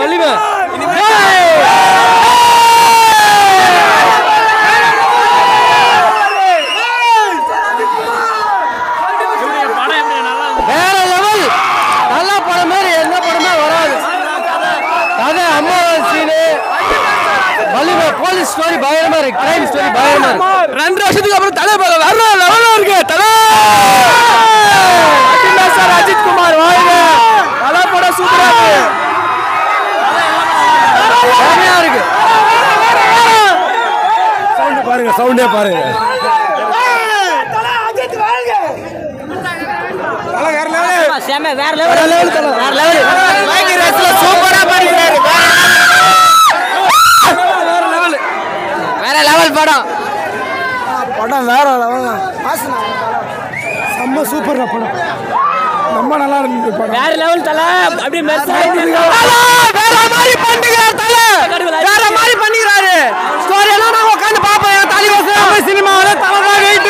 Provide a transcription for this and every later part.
வலிமை வேற லெவல் நல்ல படம் மாதிரி எந்த படமே வராது கதை அம்மா சீனு வலிமை போலீஸ் ஸ்டோரி பயங்கரமா இருக்கு கிரைம் ஸ்டோரி பயங்கரமா இருக்கு ரெண்டு வருஷத்துக்கு அப்புறம் தலை வேற லெவலா இருக்கு தலை சார் அஜித் குமார் வாழ்க தலை படம் சூப்பரா இருக்கு செமையா இருக்கு சவுண்ட் பாருங்க சவுண்டே பாருங்க செம வேற லெவல் வேற லெவல் வேற லெவல் பைக் ரேஸ்ல சூப்பரா பண்ணிருக்காரு வேற லெவல் வேற லெவல் படம் படம் வேற லெவல் செம்ம சூப்பர் படம் ரொம்ப நல்லா இருந்தது படம் வேற லெவல் தல அப்படியே மெர்சா வேற மாதிரி பண்ணிக்கிறார் தல வேற மாதிரி பண்ணிக்கிறாரு ஸ்டோரி எல்லாம் நான் உட்கார்ந்து பாப்பேன் தலைவாசம் சினிமாவில தல தான் வெயிட்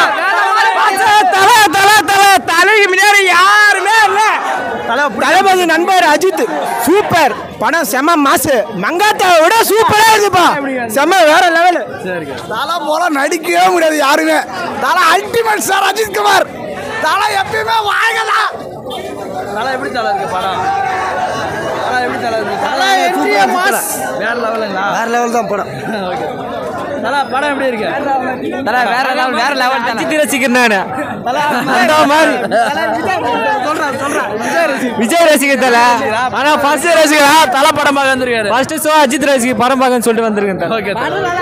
தல தல தல தலைக்கு முன்னாடி யாருமே இல்ல தளபதி நண்பர் அஜித் சூப்பர் படம் செம மாசு மங்காத்தா விட சூப்பரா இருக்குப்பா செம வேற லெவல் தலை போல நடிக்கவே முடியாது யாருமே தலை அல்டிமேட் சார் அஜித் குமார் தலை எப்பயுமே வாங்கலாம் தலை எப்படி தலை இருக்கு படம் தலை எப்படி தலை இருக்கு தலை entry-யே mass. வேற லெவலுங்களா வேற லெவல் தான் படம் தலை படம் எப்படி இருக்கு தல வேற லெவல் வேற லெவல் அஜித் ரசிகர் நானு அந்த மாதிரி சொல்றேன் சொல்றேன் விஜய் ரசிகர் தல ஆனா ஃபர்ஸ்ட் ரசிகரா தல படம் பார்க்க வந்திருக்காரு ஃபர்ஸ்ட் ஷோ அஜித் ரசிகர் படம் பார்க்கன்னு சொல்லிட்டு வந்திருக்கேன் தல. ஓகே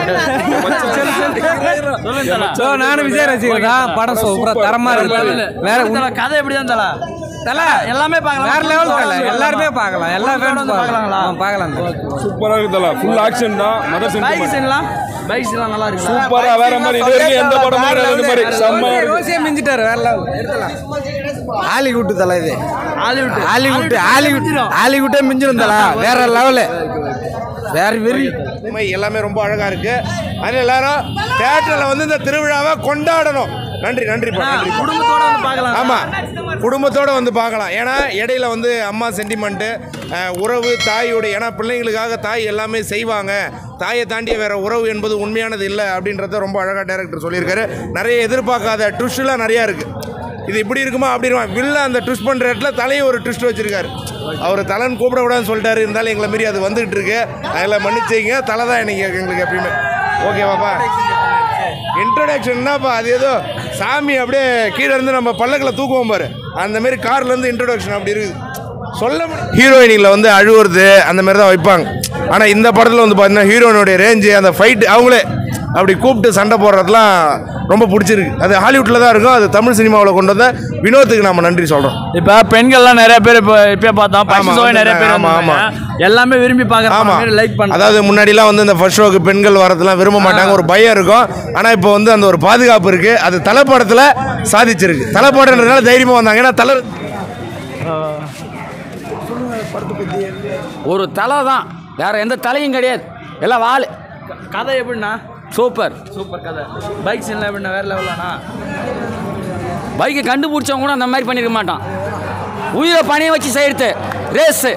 சொல்லுங்க தலை ஸோ நானும் விஜய் ரசிகர் தான் படம் சூப்பரா தரமா இருக்கு வேற தலை கதை எப்படி தான் தலை தலை எல்லாமே பார்க்கலாம் வேற லெவல் தல எல்லாருமே பார்க்கலாம் எல்லா ஃபேன்ஸ் பார்க்கலாங்களா? பார்க்கலாம் பார்க்கலாம் சூப்பரா இருக்கு தல ஃபுல் ஆக்ஷன் தான் மதர் பைக் சென்டிமெண்ட் சீன்லாம் பைக் சீன்லாம் நல்லா இருக்கு சூப்பரா வேற மாதிரி இது வரைக்கும் எந்த படமும் இல்லாத மாதிரி செம்மையா இருக்கு ரோசியே மிஞ்சிட்டாரு வேற லெவல் எடுத்துலாம் ஹாலிவுட் தலை இது ஹாலிவுட் ஹாலிவுட் ஹாலிவுட் ஹாலிவுட்டே மிஞ்சிரும் தலை வேற லெவலு வேற வெறி உண்மை எல்லாமே ரொம்ப அழகா இருக்கு அதனால எல்லாரும் தேட்டரில் வந்து இந்த திருவிழாவை கொண்டாடணும் நன்றி நன்றிப்பா நன்றிப்பா குடும்பத்தோட வந்து பார்க்கலாம் ஆமா குடும்பத்தோட வந்து பார்க்கலாம் ஏன்னா இடையில வந்து அம்மா சென்டிமெண்ட்டு உறவு தாயோட ஏன்னா பிள்ளைங்களுக்காக தாய் எல்லாமே செய்வாங்க தாயை தாண்டிய வேற உறவு என்பது உண்மையானது இல்லை அப்படின்றத ரொம்ப அழகாக டைரக்டர் சொல்லியிருக்காரு நிறைய எதிர்பார்க்காத ட்விஸ்ட்லாம் நிறையா இருக்கு இது இப்படி இருக்குமா அப்படி இருக்குமா வில்ல அந்த ட்விஸ்ட் பண்ணுற இடத்துல தலையும் ஒரு ட்விஸ்ட் வச்சிருக்காரு அவர் தலைன்னு கூப்பிடக்கூடாதுன்னு சொல்லிட்டாரு இருந்தாலும் எங்களை மீறி அது வந்துகிட்டு இருக்கு அதில் மன்னிச்சிங்க தலை தான் இன்னைக்கு எங்களுக்கு எப்பயுமே ஓகேவாப்பா இன்ட்ரடக்ஷன் என்னப்பா அது ஏதோ சாமி அப்படியே கீழே இருந்து நம்ம பல்லக்கில் தூக்குவோம் பாரு அந்த மாதிரி கார்ல இருந்து இன்ட்ரடக்ஷன் அப்படி இருக்குது சொல்ல ஹீரோயினில் வந்து அழுவுறது அந்த மாதிரி தான் வைப்பாங்க ஆனால் இந்த படத்தில் வந்து பார்த்தீங்கன்னா ஹீரோயினுடைய ரேஞ்சு அந்த ஃபைட் அவங்களே அப்படி கூப்பிட்டு சண்டை போடுறதுலாம் ரொம்ப பிடிச்சிருக்கு அது ஹாலிவுட்டில் தான் இருக்கும் அது தமிழ் சினிமாவில் கொண்டு வந்த வினோத்துக்கு நம்ம நன்றி சொல்கிறோம் இப்ப பெண்கள்லாம் நிறைய பேர் இப்போ இப்போ பார்த்தோம் ஆமா, ஃபர்ஸ்ட் ஷோவே நிறைய பேர் ஆமா, ஆமா. வந்தாங்க. எல்லாமே விரும்பி பார்க்குற ஆமா மாதிரி லைக் பண்ண அதாவது முன்னாடிலாம் வந்து இந்த ஃபர்ஸ்ட் ஷோக்கு பெண்கள் வரதெல்லாம் விரும்ப மாட்டாங்க ஒரு பயம் இருக்கும் ஆனா இப்போ வந்து அந்த ஒரு பாதுகாப்பு இருக்கு அது தலைப்படத்துல சாதிச்சிருக்கு தலைப்படன்றதுனால தைரியமா வந்தாங்க ஏன்னா தலை ஒரு தலை தான் வேற எந்த தலையும் கிடையாது எல்லாம் வாள் கதை எப்படின்னா சூப்பர் சூப்பர் கதை பைக் சீன்லாம் எப்படின்னா வேற லெவலானா பைக்கை கண்டுபிடிச்சவங்க கூட அந்த மாதிரி பண்ணிருக்க மாட்டான் உயிரை பணிய வச்சு செய்யறது ரேஸு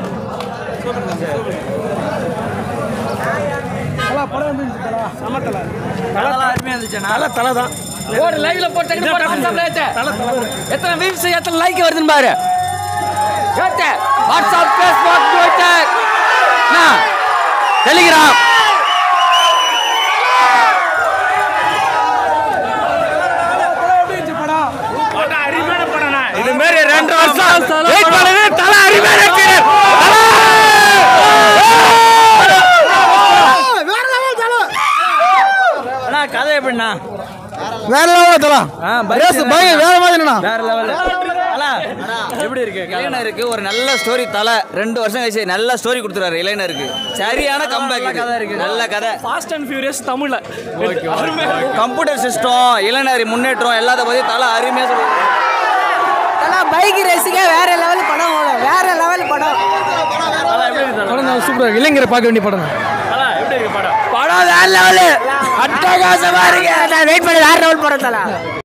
கதைலாம் அருமையாக இருந்துச்சுண்ணா தலை தான் ஒரு லைவ்ல போட்டு வாட்ஸ்அப்ல ஏத்து எத்தனை வியூஸ் எத்தனை லைக் வருதுன்னு பாரு ஏத்து வாட்ஸ்அப் ஃபேஸ்புக் ட்விட்டர் டெலிகிராம் இது மாதிரி ரெண்டு வருஷம் வெயிட் பண்ணது தலை அருமையான கீழே அண்ணா கதை எப்படின்னா வேற லெவல் தலை ஆ, bike ரேஸ் scene பைக் வேற மாதிரிண்ணா வேற லெவல் அண்ணா எப்படி இருக்கு கதை? இளைஞருக்கு ஒரு நல்ல ஸ்டோரி தலை ரெண்டு வருஷம் கழிச்சு நல்ல ஸ்டோரி கொடுத்துறாரு இளைஞருக்கு சரியான கம்பேக் கதை இருக்கு. நல்ல கதை ஃபாஸ்ட் அண்ட் ஃபியூரியஸ் தமிழ்ல கம்ப்யூட்டர் சிஸ்டம் இளைஞர் முன்னேற்றம் எல்லாத்த பத்தி தலை அருமையா சொல்லுவாங்க பைக் ரேஸுக்கே வேற லெவல் படம் ஓடும் வேற லெவல் படம் அதான் எப்படி இருக்கு தல? படம் சூப்பராக இளைஞரை பார்க்க வேண்டிய படம் அதான் எப்படி இருக்கு படம் படம் வேற லெவல் அட்டகாசமா இருக்கு நான் வெயிட் பண்ணி வேற லெவல் படம் தல